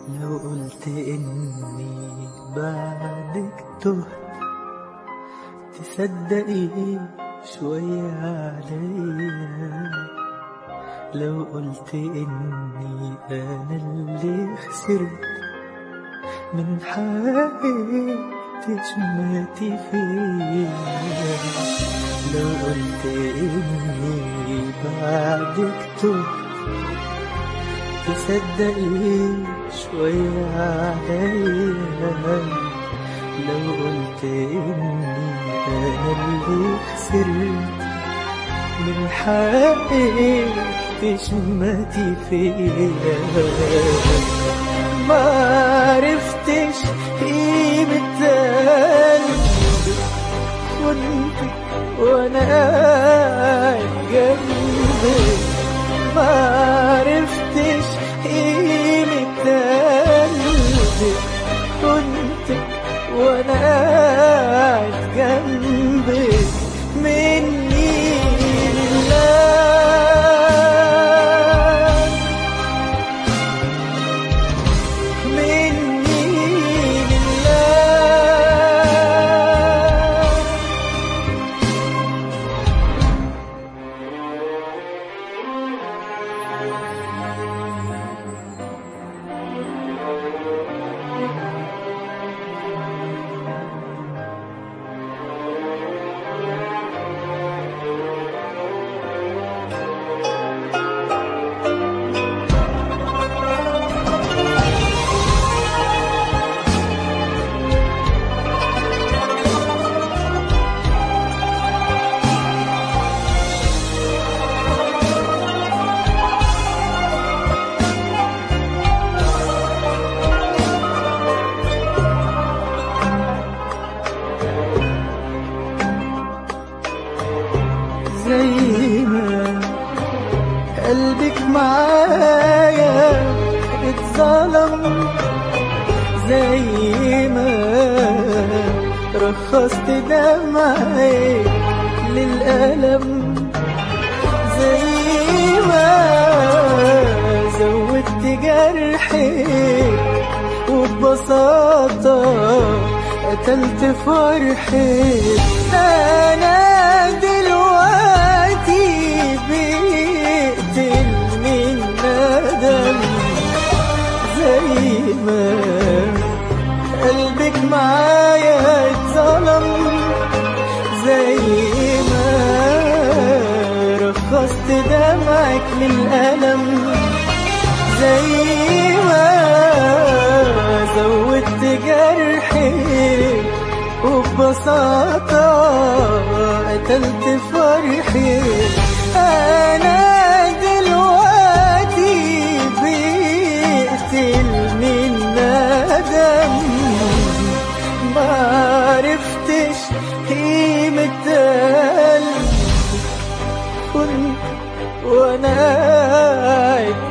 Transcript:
لو قلت إني بعدك تهت تصدقي شوية عليا لو قلت إني أنا اللي خسرت من حقي تشمتي فيا لو قلت إني بعدك تهت تصدقي شوية عليا لو قلت إني أنا اللي خسرت من حقي تشمتي فيا ما عرفتش قيمة قلبي كنت وانا قاعد جنبك ما عرفتش قيمة قلبك كنت وانا قاعد جنبك مني لله مني لله زي ما قلبك معايا اتظلم زي ما رخصت دمعي للألم زي ما زودت جرحي وببساطة قتلت فرحي أنا دلوقتي بقتل من ندم زي ما قلبك معايا اتظلم زي ما رخصت دمعك للألم زي ما زودت جرحي وببساطة قتلت فرحي أنا دلوقتي بقتل من ندم ما عرفتش قيمة قلبي كنت وانا قاعد